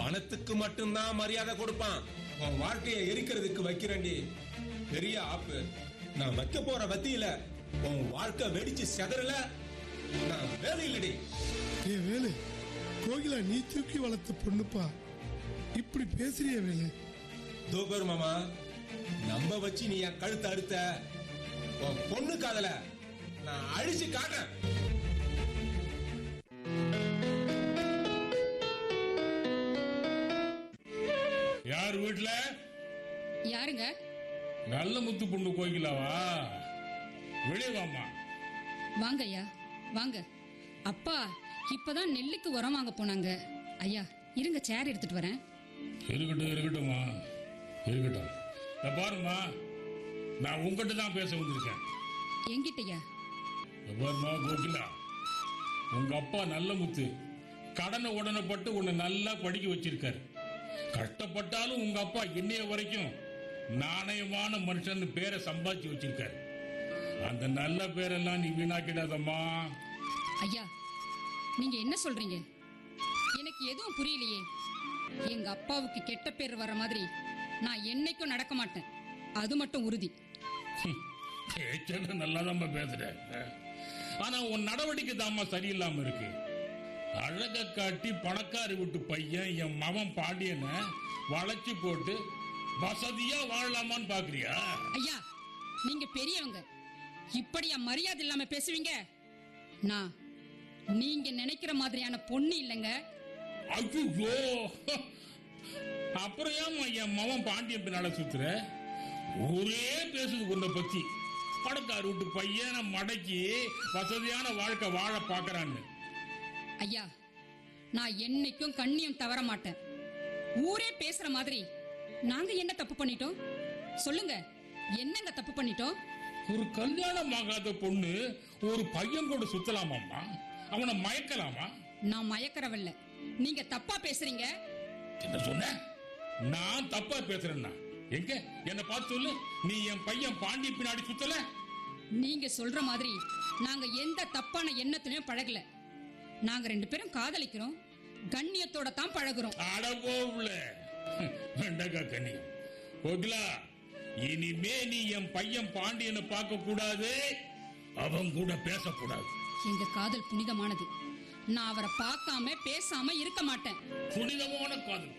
பணத்துக்கு மட்டும்தான் மரியாதை கொடுப்பான் உன் வாழ்க்கையை எரிக்கிறதுக்கு வைக்கிறேன்டி பெரிய ஆப்பு நான் வைக்க போற வத்தியில உன் வாழ்க்கை வெடிச்சு செதறல நான் வேலை இல்லடி ஏ வேலு கோகிலா நீ தூக்கி வளர்த்த பொண்ணுப்பா இப்படி பேசுறிய வேலு தூபர் மாமா நம்ப வச்சு நீ என் கழுத்தை அறுத்த உன் பொண்ணு காதல நான் அழிச்சு காட்டேன் யார் வீட்ல யாருங்க நல்ல முத்து பொண்ணு கோயிலாவா வெளியே வாம்மா வாங்க ஐயா வாங்க அப்பா இப்பதான் நெல்லுக்கு உரம் வாங்க போனாங்க ஐயா இருங்க சேர் எடுத்துட்டு வரேன் இருக்கட்டும் இருக்கட்டும்மா இருக்கட்டும் இத பாரும்மா நான் உங்ககிட்ட தான் பேச வந்திருக்கேன் எங்கிட்டயா இத பாரும்மா கோகிலா உங்க அப்பா நல்ல முத்து கடனை உடனே பட்டு உன்னை நல்லா படிக்க வச்சிருக்காரு கஷ்டப்பட்டாலும் உங்க அப்பா இன்னைய வரைக்கும் நாணயமான மனுஷன் பேரை சம்பாதிச்சு வச்சிருக்காரு அந்த நல்ல பேரெல்லாம் நீ வீணாக்கிடாதம்மா ஐயா நீங்க என்ன சொல்றீங்க எனக்கு எதுவும் புரியலையே எங்க அப்பாவுக்கு கெட்ட பேர் வர மாதிரி நான் என்னைக்கும் நடக்க மாட்டேன் அது மட்டும் உறுதி பேச்செல்லாம் நல்லா பேசுற ஆனா உன் நடவடிக்கை தாம்மா சரியில்லாம இருக்கு அழக காட்டி பணக்காரி விட்டு பையன் என் மவன் பாண்டியனை வளைச்சு போட்டு வசதியா வாழலாமான்னு பாக்குறியா ஐயா நீங்க பெரியவங்க இப்படியா மரியாதை இல்லாம பேசுவீங்க நான் நீங்க நினைக்கிற மாதிரியான பொண்ணு இல்லைங்க ஐயோ அப்புறம் ஏம்மா என் மவன் பாண்டியன் பின்னால சுத்துற ஊரே பேசுது உன்னை பத்தி பணக்காரி விட்டு பையனை மடக்கி வசதியான வாழ்க்கை வாழ பாக்குறான்னு ஐயா நான் என்னைக்கும் கண்ணியம் தவற மாட்டேன் ஊரே பேசுற மாதிரி நாங்க என்ன தப்பு பண்ணிட்டோம் சொல்லுங்க என்னங்க தப்பு பண்ணிட்டோம் ஒரு கல்யாணம் ஆகாத பொண்ணு ஒரு பையன் கூட சுத்தலாமாம்மா அவனை மயக்கலாமா நான் மயக்கறவல்ல நீங்க தப்பா பேசுறீங்க என்ன சொன்ன நான் தப்பா பேசுறேன்னா எங்க என்ன பார்த்து சொல்லு நீ என் பையன் பாண்டி பின்னாடி சுத்தல நீங்க சொல்ற மாதிரி நாங்க எந்த தப்பான எண்ணத்திலையும் பழகல நாங்க ரெண்டு பேரும் காதலிக்கிறோம் கண்ணியத்தோட தான் பழகுறோம் அடவோவுல வெண்டக்கா கண்ணி கோகிலா இனிமே நீ என் பையன் பாண்டியனை பார்க்க கூடாது அவன் கூட பேசக்கூடாது எங்க காதல் புனிதமானது நான் அவரை பார்க்காம பேசாம இருக்க மாட்டேன் புனிதமான காதல்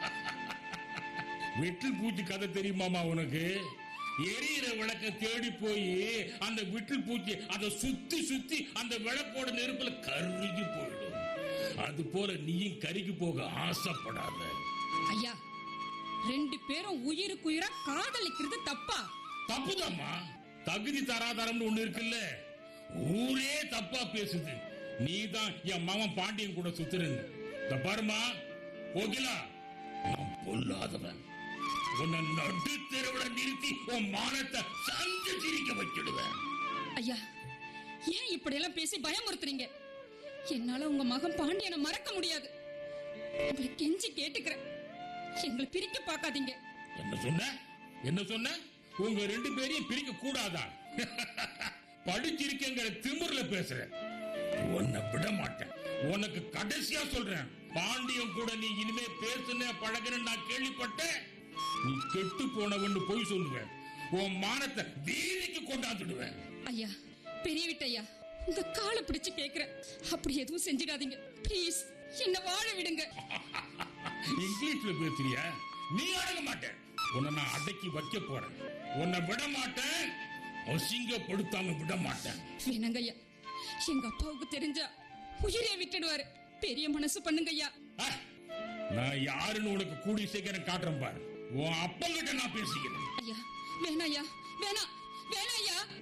விட்டில் பூச்சி கதை தெரியுமாமா உனக்கு எரியிற விளக்க தேடி போய் அந்த விட்டில் பூச்சி அதை சுத்தி சுத்தி அந்த விளக்கோட நெருப்புல கருகி போயிடும் அது போல நீயும் கருகி போக ஆசைப்படாத ஐயா ரெண்டு பேரும் உயிருக்குயிரா காதலிக்கிறது தப்பா தப்புதாம்மா தகுதி தராதரம்னு ஒண்ணு இருக்குல்ல ஊரே தப்பா பேசுது நீ தான் என் மகன் பாண்டியன் கூட சுத்துறன்னு இந்த பாருமா கோகிலா நான் பொல்லாதவன் உன்னை நடு தெருவுல நிறுத்தி உன் மானத்தை சந்து சிரிக்க வச்சிடுவேன் ஐயா ஏன் இப்படியெல்லாம் பேசி பயமுறுத்துறீங்க என்னால உங்க மகன் பாண்டியனை மறக்க முடியாது உங்களை கெஞ்சி கேட்டுக்கிறேன் எங்களை பிரிக்க பார்க்காதீங்க என்ன சொன்ன என்ன சொன்ன உங்க ரெண்டு பேரையும் பிரிக்க கூடாதா படிச்சிருக்கேங்கிற திமிர்ல பேசுறேன் உன்னை விட மாட்டேன் உனக்கு கடைசியா சொல்றேன் பாண்டியன் கூட நீ இனிமே பேசுன பழகுன நான் கேள்விப்பட்டேன் நீ கெட்டு போனவன்னு போய் சொல்லுவேன் உன் மானத்தை வீதிக்கு கொண்டாந்துடுவேன் ஐயா பெரிய விட்டையா உங்க காலை பிடிச்சு கேக்குறேன் அப்படி எதுவும் செஞ்சிடாதீங்க ப்ளீஸ் என்ன வாழ விடுங்க இங்கிலீஷ்ல பேசுறியா நீ அடங்க மாட்டேன் உன்னை நான் அடக்கி வைக்க போறேன் உன்னை விட மாட்டேன் அசிங்கப்படுத்தாம விட மாட்டேன் வேணாங்க ஐயா எங்க அப்பாவுக்கு தெரிஞ்சா உயிரே விட்டுடுவாரு பெரிய மனசு பண்ணுங்க ஐயா ஆ, நான் யாருன்னு உனக்கு கூடி சீக்கிரம் காட்டுறேன் பாரு உன் அப்பங்கிட்ட நான் பேசிக்கிறேன் ஐயா வேணாம் ஐயா வேணாம் வேணாம் ஐயா